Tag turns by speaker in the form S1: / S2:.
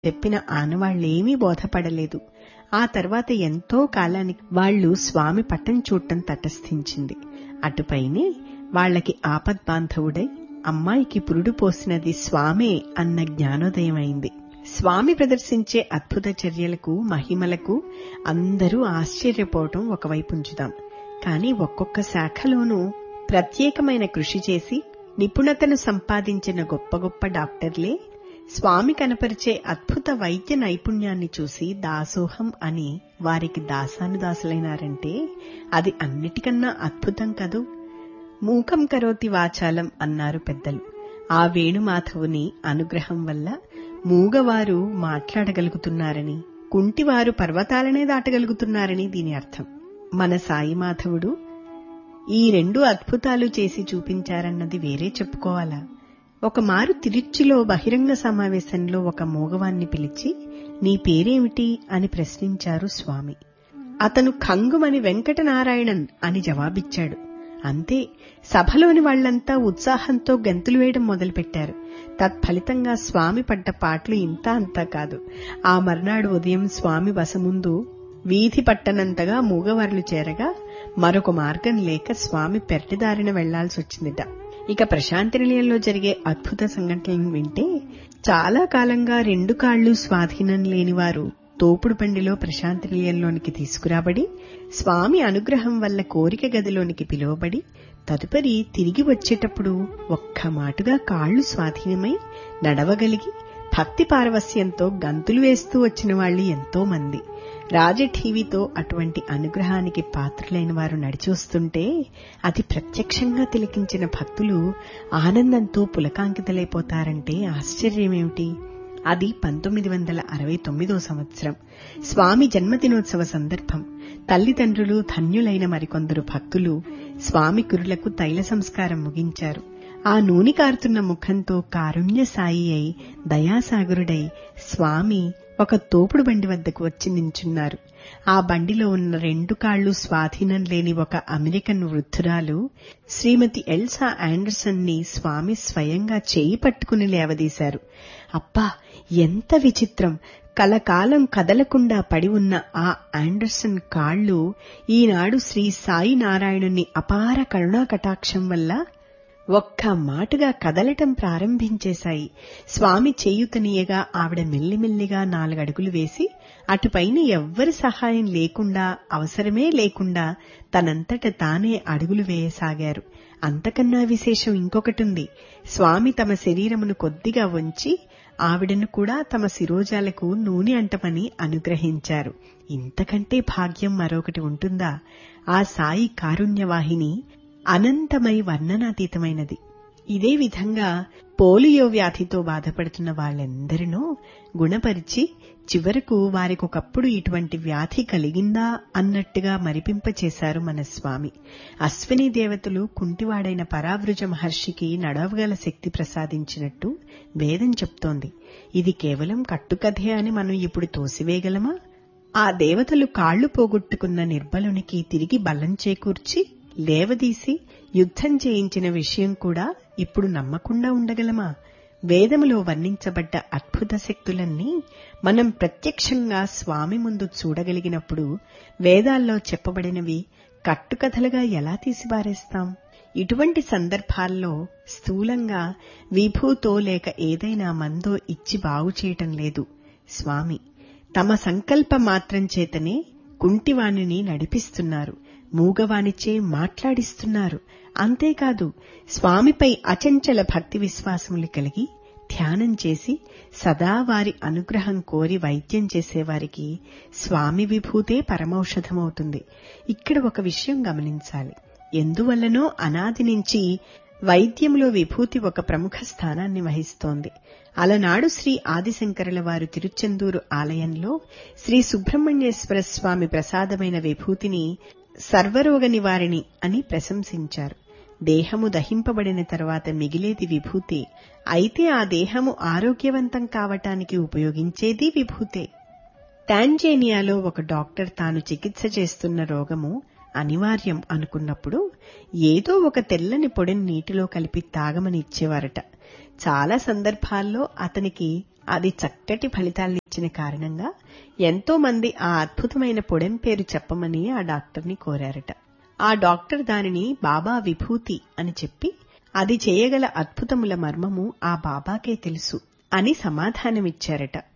S1: చెప్పిన ఆనవాళ్లేమీ బోధపడలేదు ఆ తర్వాత ఎంతో కాలానికి వాళ్లు స్వామి పట్టం చూడటం తటస్థించింది అటుపైనే వాళ్లకి ఆపద్బాంధవుడై అమ్మాయికి పురుడు పోసినది స్వామే అన్న జ్ఞానోదయమైంది స్వామి ప్రదర్శించే అద్భుత చర్యలకు మహిమలకు అందరూ ఆశ్చర్యపోవటం ఒకవైపు ఉంచుదాం కాని ఒక్కొక్క శాఖలోనూ ప్రత్యేకమైన కృషి చేసి నిపుణతను సంపాదించిన గొప్ప గొప్ప డాక్టర్లే స్వామి కనపరిచే అద్భుత వైద్య నైపుణ్యాన్ని చూసి దాసోహం అని వారికి దాసానుదాసులైనారంటే అది అన్నిటికన్నా అద్భుతం కదూ మూకం కరోతి వాచాలం అన్నారు పెద్దలు ఆ వేణుమాధవుని అనుగ్రహం వల్ల మూగవారు మాట్లాడగలుగుతున్నారని కుంటివారు పర్వతాలనే దాటగలుగుతున్నారని దీని అర్థం మన సాయి మాధవుడు ఈ రెండు అద్భుతాలు చేసి చూపించారన్నది వేరే చెప్పుకోవాలా ఒక మారు తిరుచ్చిలో బహిరంగ సమావేశంలో ఒక మూగవాన్ని పిలిచి నీ పేరేమిటి అని ప్రశ్నించారు స్వామి అతను ఖంగుమని వెంకటనారాయణన్ అని జవాబిచ్చాడు అంతే సభలోని వాళ్లంతా ఉత్సాహంతో గంతులు వేయడం మొదలుపెట్టారు తత్ఫలితంగా స్వామి పడ్డ పాటలు ఇంత అంతా కాదు ఆ మర్నాడు ఉదయం స్వామి బస ముందు వీధి పట్టనంతగా మూగవార్లు చేరగా మరొక మార్గం లేక స్వామి పెరటిదారిన వెళ్లాల్సి వచ్చిందిట ఇక ప్రశాంతి నిలయంలో జరిగే అద్భుత సంఘటనలను వింటే చాలా కాలంగా రెండు కాళ్లు స్వాధీనం లేనివారు తోపుడు బండిలో ప్రశాంతి నిలయంలోనికి తీసుకురాబడి స్వామి అనుగ్రహం వల్ల కోరిక గదిలోనికి పిలువబడి తదుపరి తిరిగి వచ్చేటప్పుడు ఒక్క మాటుగా కాళ్లు స్వాధీనమై నడవగలిగి భక్తి పారవస్యంతో గంతులు వేస్తూ వచ్చిన వాళ్ళు ఎంతో మంది రాజఠీవితో అటువంటి అనుగ్రహానికి పాత్రులైన వారు నడిచొస్తుంటే అది ప్రత్యక్షంగా తిలకించిన భక్తులు ఆనందంతో పులకాంకితలైపోతారంటే ఆశ్చర్యమేమిటి అది పంతొమ్మిది వందల అరవై తొమ్మిదో సంవత్సరం స్వామి జన్మదినోత్సవ సందర్భం తల్లిదండ్రులు ధన్యులైన మరికొందరు భక్తులు స్వామి కురులకు తైల సంస్కారం ముగించారు ఆ నూనె కారుతున్న ముఖంతో కారుణ్య సాయి అయి దయాసాగరుడై స్వామి ఒక తోపుడు బండి వద్దకు వచ్చి నించున్నారు ఆ బండిలో ఉన్న రెండు కాళ్లు స్వాధీనం లేని ఒక అమెరికన్ వృద్ధురాలు శ్రీమతి ఎల్సా ఆండర్సన్ ని స్వామి స్వయంగా చేయి పట్టుకుని లేవదీశారు అబ్బా ఎంత విచిత్రం కలకాలం కదలకుండా పడి ఉన్న ఆ ఆండర్సన్ కాళ్లు ఈనాడు శ్రీ సాయి నారాయణుని అపార కరుణా కటాక్షం వల్ల ఒక్క మాటుగా కదలటం ప్రారంభించేశాయి స్వామి చేయుతనీయగా ఆవిడ మెల్లిమెల్లిగా నాలుగడుగులు వేసి అటుపైన ఎవ్వరి సహాయం లేకుండా అవసరమే లేకుండా తనంతట తానే అడుగులు వేయసాగారు అంతకన్నా విశేషం ఇంకొకటుంది స్వామి తమ శరీరమును కొద్దిగా వంచి ఆవిడను కూడా తమ శిరోజాలకు నూనె అంటమని అనుగ్రహించారు ఇంతకంటే భాగ్యం మరొకటి ఉంటుందా ఆ సాయి కారుణ్యవాహిని అనంతమై వర్ణనాతీతమైనది ఇదే విధంగా పోలియో వ్యాధితో బాధపడుతున్న వాళ్ళెందరినో గుణపరిచి చివరకు వారికొకప్పుడు ఇటువంటి వ్యాధి కలిగిందా అన్నట్టుగా మరిపింపచేశారు మన స్వామి అశ్విని దేవతలు కుంటివాడైన పరావృజ మహర్షికి నడవగల శక్తి ప్రసాదించినట్టు వేదం చెప్తోంది ఇది కేవలం కట్టుకథే అని మనం ఇప్పుడు తోసివేయగలమా ఆ దేవతలు కాళ్లు పోగొట్టుకున్న నిర్బలునికి తిరిగి బలం చేకూర్చి లేవదీసి యుద్ధం చేయించిన విషయం కూడా ఇప్పుడు నమ్మకుండా ఉండగలమా వేదములో వర్ణించబడ్డ అద్భుత శక్తులన్నీ మనం ప్రత్యక్షంగా స్వామి ముందు చూడగలిగినప్పుడు వేదాల్లో చెప్పబడినవి కట్టుకథలుగా ఎలా తీసిబారేస్తాం ఇటువంటి సందర్భాల్లో స్థూలంగా విభూతో లేక ఏదైనా మందో ఇచ్చి బాగు చేయటం లేదు స్వామి తమ సంకల్ప మాత్రం చేతనే కుంటివాణిని నడిపిస్తున్నారు మూగవానిచే మాట్లాడిస్తున్నారు అంతేకాదు స్వామిపై అచంచల భక్తి విశ్వాసములు కలిగి ధ్యానం చేసి సదా వారి అనుగ్రహం కోరి వైద్యం చేసేవారికి స్వామి విభూతే పరమౌషధమవుతుంది ఇక్కడ ఒక విషయం గమనించాలి ఎందువల్లనో అనాది నుంచి వైద్యంలో విభూతి ఒక ప్రముఖ స్థానాన్ని వహిస్తోంది అలనాడు శ్రీ ఆదిశంకరుల వారు తిరుచెందూరు ఆలయంలో శ్రీ సుబ్రహ్మణ్యేశ్వర స్వామి ప్రసాదమైన విభూతిని సర్వరోగ నివారిణి అని ప్రశంసించారు దేహము దహింపబడిన తర్వాత మిగిలేది విభూతే అయితే ఆ దేహము ఆరోగ్యవంతం కావటానికి ఉపయోగించేది విభూతే టాంజేనియాలో ఒక డాక్టర్ తాను చికిత్స చేస్తున్న రోగము అనివార్యం అనుకున్నప్పుడు ఏదో ఒక తెల్లని పొడిని నీటిలో కలిపి తాగమని ఇచ్చేవారట చాలా సందర్భాల్లో అతనికి అది చక్కటి ఫలితాలనిచ్చిన కారణంగా ఎంతో మంది ఆ అద్భుతమైన పొడెం పేరు చెప్పమని ఆ డాక్టర్ని కోరారట ఆ డాక్టర్ దానిని బాబా విభూతి అని చెప్పి అది చేయగల అద్భుతముల మర్మము ఆ బాబాకే తెలుసు అని సమాధానమిచ్చారట